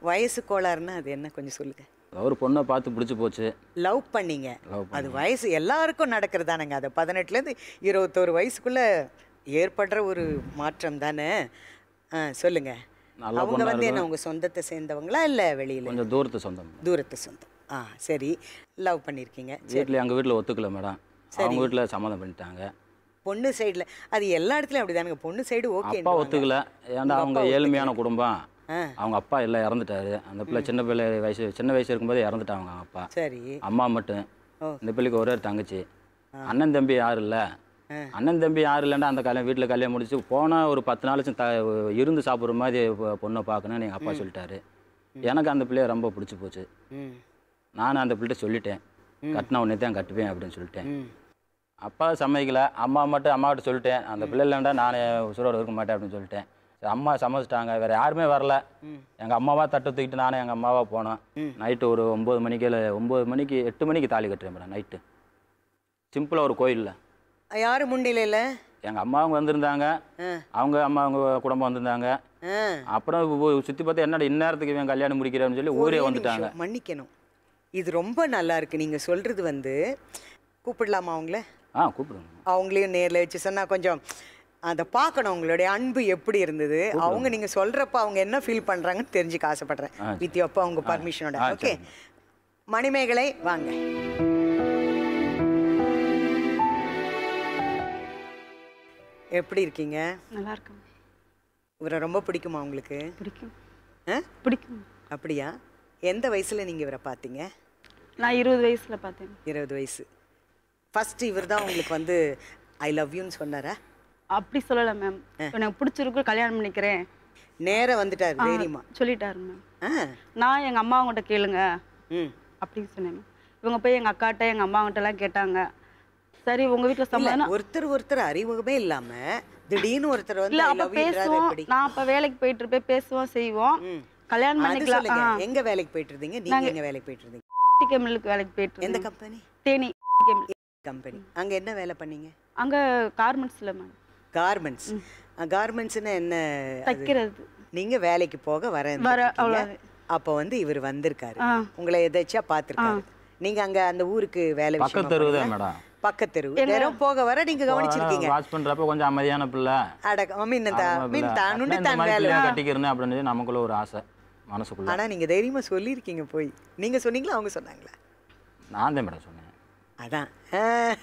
வயசு கோளாறுன்னா அது என்ன கொஞ்சம் சொல்லுங்க ஒரு பொண்ணை பார்த்து பிடிச்சி போச்சு லவ் பண்ணீங்க Love அது வயசு எல்லாருக்கும் நடக்கிறதானங்க அது பதினெட்டுலேருந்து இருபத்தோரு வயசுக்குள்ள ஏற்படுற ஒரு மாற்றம் தானே ஆ சொல்லுங்க நல்ல அவங்க பொண்ணா வந்து என்ன இருக்கும். உங்க சொந்தத்தை சேர்ந்தவங்களா இல்லை வெளியில கொஞ்சம் தூரத்து சொந்தம் தூரத்து சொந்தம் ஆ சரி லவ் பண்ணியிருக்கீங்க சரி வீட்டில் எங்கள் வீட்டில் ஒத்துக்கல மேடம் அவங்க வீட்டில் சம்மதம் பண்ணிட்டாங்க பொண்ணு சைடில் அது எல்லா இடத்துலையும் அப்படிதானுங்க பொண்ணு சைடு ஓகே அப்பா ஒத்துக்கல ஏன்டா அவங்க ஏழ்மையான குடும்பம் ஆ. அவங்க அப்பா எல்லாம் இறந்துட்டாரு அந்த பிள்ளை சின்ன பிள்ளை வயசு சின்ன வயசு இருக்கும்போதே இறந்துட்டாங்க அவங்க அப்பா சரி அம்மா மட்டும் ஓ. இந்த பிள்ளைக்கு ஒரே ஒரு தங்கச்சி அண்ணன் தம்பி யாரும் இல்லை அண்ணன் தம்பி யாரும் இல்லைன்னா அந்த கல்யாணம் வீட்டில் கல்யாணம் முடிச்சு போனால் ஒரு பத்து நாளைச்சும் த இருந்து சாப்பிட்ற மாதிரி பொ- பொண்ணை பார்க்கணும்னு எங்கள் அப்பா சொல்லிட்டாரு எனக்கு அந்த பிள்ளைய ரொம்ப பிடிச்சி போச்சு ம் நானும் அந்த பிள்ளைகிட்ட சொல்லிட்டேன் கட்டின உடனே தான் கட்டுவேன் அப்படின்னு சொல்லிட்டேன் ம் அப்பா சம்மதிக்கல அம்மா மட்டும் அம்மாகிட்ட சொல்லிட்டேன் அந்த பிள்ளை இல்லைண்டா நான் உசுரோடு இருக்க மாட்டேன் அப்படின்னு சொல்லிட்டேன் சரி, அம்மா சம்மதிச்சிட்டாங்க வேறு யாருமே வரல எங்கள் அம்மாவா தட்டை தூக்கிட்டு நானும் எங்கள் அம்மாவா போனோம் நைட்டு ஒரு ஒம்பது மணிக்கு இல்லை ஒம்பது மணிக்கு எட்டு மணிக்கு தாலி கட்டுறேன் மேடம் நைட்டு சிம்பிளாக ஒரு கோயிலில் யாரும் முன்னிலையில் எங்கள் அம்மா அவங்க வந்திருந்தாங்க ஆ. அவங்க அம்மா அவங்க குடும்பம் வந்திருந்தாங்க ஆ அப்புறம் சுற்றி பார்த்தா என்னடா இந்நேரத்துக்கு இவன் கல்யாணம் முடிக்கிறேன்னு சொல்லி ஊரே ஒரே வந்துட்டாங்க நிமிஷம், மன்னிக்கணும் இது ரொம்ப நல்லா இருக்கு நீங்க சொல்றது வந்து கூப்பிடலாமா அவங்கள ஆ கூப்பிடுங்க அவங்களையும் நேர்ல வச்சு சொன்னா கொஞ்சம் அதை பார்க்கணும் உங்களுடைய அன்பு எப்படி இருந்தது அவங்க நீங்க சொல்றப்ப அவங்க என்ன ஃபீல் பண்றாங்கன்னு தெரிஞ்சுக்க ஆசைப்படுறேன் ஆ, சரி. வித் அப்பா உங்க பர்மிஷனோட ஆ, ஓகே சரிங்க. மணிமேகலை வாங்க எப்படி இருக்கீங்க நல்லா இருக்கும் இவரை ரொம்ப பிடிக்குமா உங்களுக்கு பிடிக்கும் ஆ? பிடிக்கும் அப்படியா எந்த வயசுல நீங்க இவரை பார்த்தீங்க நான் இருபது வயசுல பார்த்தேன் இருபது வயசு ஃபர்ஸ்ட் இவர் தான் உங்களுக்கு வந்து ஐ லவ் யூன்னு சொன்னாரா அப்படி சொல்லலை மேம் எனக்கு பிடிச்சிருக்கு கல்யாணம் பண்ணிக்கிறேன் நேரா வந்துட்டார் ஆ, தைரியமா சொல்லிட்டாரு மேம் ஆ நான் எங்கள் அம்மா அவங்ககிட்ட கேளுங்க ம் அப்படின்னு சொன்னேன் மேம் இவங்க போய் எங்கள் அக்காட்ட எங்கள் அம்மா எல்லாம் கேட்டாங்க சரி உங்கள் வீட்டில் இல்ல, சம்மதம் ஒருத்தர் ஒருத்தர் அறிமுகமே இல்லாம திடீர்னு ஒருத்தர் வந்து இல்லை ஐ அப்போ லவ் யூன்றாரு பேசுவோம் எப்படி நான் அப்போ வேலைக்கு போயிட்டு இருப்பேன் பேசுவோம் செய்வோம் ம். கல்யாணம் அது பண்ணிக்கலாம் சொல்லுங்க ஆ எங்க வேலைக்கு போயிட்டு இருந்தீங்க நீங்க எங்க வேலைக்கு போயிட்டு இருந்தீங்க கெமிலுக்கு வேலைக்கு போயிட்டு எந்த இருந்தேன் கம்பெனி தேனி கெமில் கம்பெனி அங்க என்ன வேலை பண்ணீங்க அங்கே கார்மெண்ட்ஸில் மேம் கார்மெண்ட்ஸ் கார்மெண்ட்ஸ்னா என்ன அது? தைக்கிறது நீங்க வேலைக்கு போக வர வர, இருந்திருக்கீங்க. அவ்வளவு. அப்போ வந்து இவர் வந்திருக்காரு ஆ. உங்களை எதாச்சியா பார்த்திருக்காரு நீங்க அங்க அந்த ஊருக்கு வேலை விஷயமா பக்கத்து தெருவு தான் போனீங்களா? மேடம் பக்கத்தெரு நேரம் போக வர நீங்க கவனிச்சிருக்கீங்க வாட்ச் பண்ணுறப்ப கொஞ்சம் அமைதியான பிள்ளை அட மீன் ஆமா மீன் பிள்ளை. தான் நுண்டி இந்த தான் மாதிரி வேலை பிள்ளைய கட்டிக்கிறேன்னு அப்படின்னு சொல்லி நமக்குள்ள ஒரு ஆசை மனசுக்குள்ள ஆனா நீங்க தைரியமா சொல்லியிருக்கீங்க போய் நீங்க சொன்னீங்களா அவங்க சொன்னாங்களா நான் தான் மேடம் சொன்னேன் அதான் ஆ,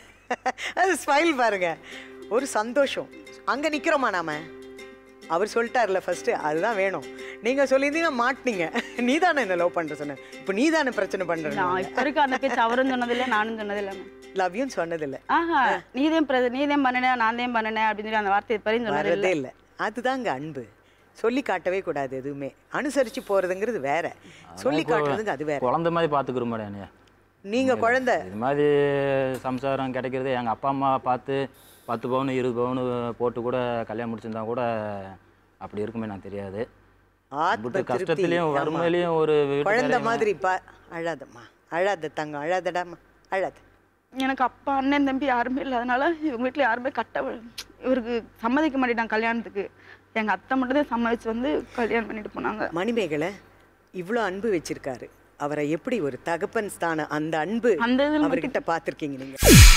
அது ஸ்மைல் பாருங்க ஒரு சந்தோஷம் அங்க நிக்கிறோமா நாம அவர் சொல்லிட்டார்ல ஃபர்ஸ்ட் அதுதான் வேணும் நீங்க சொல்லியிருந்தீங்கன்னா மாட்டினீங்க நீ தானே என்ன லவ் பண்ற சொன்ன இப்போ நீ தானே பிரச்சனை பண்ற நான் இப்போ வரைக்கும் அந்த பேச்சு அவரும் சொன்னதில்லை நானும் சொன்னதில்லை மேம் லவ் யூன்னு சொன்னதில்ல ஆஹா நீதேன் பிரத நீதேன் பண்ணினேன் நான் தான் பண்ணினேன் அப்படின்னு சொல்லி அந்த வார்த்தையை பரிந்து சொன்னது வரதே இல்லை அதுதாங்க அன்பு சொல்லி காட்டவே கூடாது எதுவுமே அனுசரிச்சு போறதுங்கிறது வேற சொல்லி காட்டுறதுங்க அது வேற குழந்தை மாதிரி பார்த்துக்கிறோம் மேடம் என்னைய நீங்க குழந்தை இது மாதிரி சம்சாரம் கிடைக்கிறது எங்கள் அப்பா அம்மா பார்த்து பத்து பவுன் இருபது பவுன் போட்டு கூட கல்யாணம் முடிச்சிருந்தா கூட அப்படி இருக்குமே எனக்கு தெரியாது ஆத்ம இப்படி திருப்தி கஷ்டத்துலேயும் ஆமா. வறுமையிலையும் ஒரு குழந்தை வீட்டுக்காரையும் மாதிரி பா அழாதம்மா அழாத தங்கம் அழாதடாமா அழாத எனக்கு அப்பா அண்ணன் தம்பி யாருமே இல்லாதனால இவங்க வீட்டில் யாருமே கட்ட இவருக்கு சம்மதிக்க மாட்டேட்டாங்க கல்யாணத்துக்கு எங்கள் அத்தை மட்டும் தான் சம்மதிச்சு வந்து கல்யாணம் பண்ணிட்டு போனாங்க மணிமேகலை இவ்வளோ அன்பு வச்சிருக்காரு அவரை எப்படி ஒரு தகப்பன் ஸ்தானம் அந்த அன்பு அந்த இதில் அவர்கிட்ட பார்த்துருக்கீங்க நீங்க